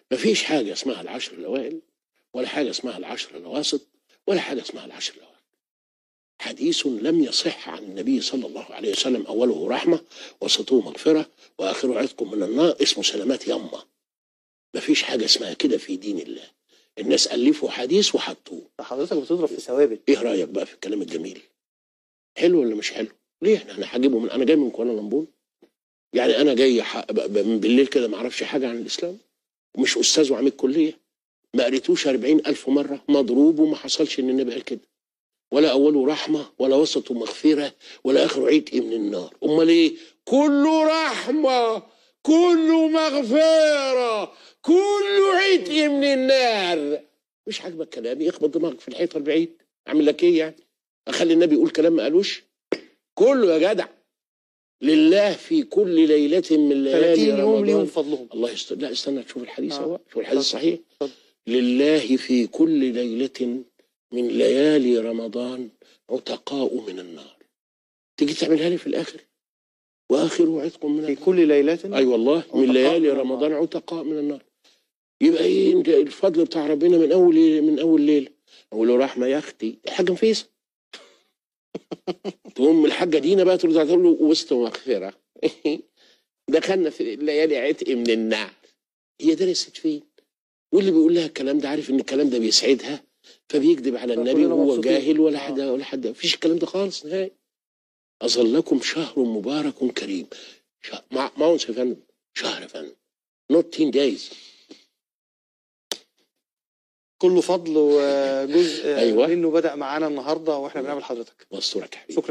مفيش حاجه اسمها العشر الاوائل ولا حاجه اسمها العشر الاواسط ولا حاجه اسمها العشر الاوائل حديث لم يصح عن النبي صلى الله عليه وسلم اوله رحمه وسطه مغفره واخره عتق من النار اسمه سلامات يمه مفيش حاجه اسمها كده في دين الله الناس الفوا حديث وحطوه حضرتك بتضرب في ثوابت ايه رايك بقى في الكلام الجميل حلو ولا مش حلو ليه احنا انا هجيبه من انا جاي من كوالالمبور يعني انا جاي ح... ب- ب- من بالليل كده ما اعرفش حاجه عن الاسلام ومش استاذ وعميد كليه ما قريتوش 40 الف مره مضروب وما حصلش ان النبي قال كده ولا اوله رحمه ولا وسطه مغفره ولا اخره عتق من النار امال ايه كله رحمه كله مغفره كله عتق من النار مش عاجبك كلامي اخبط دماغك في الحيطه البعيد اعمل لك ايه يعني اخلي النبي يقول كلام ما قالوش كله يا جدع لله في كل ليله من 30 ليالي يوم ليهم رمضان فضلهم الله يستر لا استنى تشوف الحديث آه. اهو شوف الحديث اتفضل. صحيح اتفضل. لله في كل ليله من ليالي رمضان عتقاء من النار تيجي تعملها لي في الاخر واخره عتق من في النار كل ليلة اي والله عتقاء من ليالي من النار. رمضان عتقاء من النار يبقى ايه انت الفضل بتاع ربنا من اول من اول ليله اقول له رحمه يا اختي الحاجه نفيسه تقوم الحاجه دينا بقى ترجع تقول له وسط مغفره دخلنا في الليالي عتق من النار هي درست فين واللي بيقول لها الكلام ده عارف ان الكلام ده بيسعدها فبيكذب على النبي فكلنا وهو مبسوطين. جاهل ولا آه. حد ولا حد مفيش الكلام ده خالص نهائي اظلكم شهر مبارك كريم شهر مع ماونس يا فندم شهر يا فندم not 10 days كله فضل وجزء أيوة. منه بدأ معانا النهارده واحنا بنقابل حضرتك مستورك يا حبيبي شكرا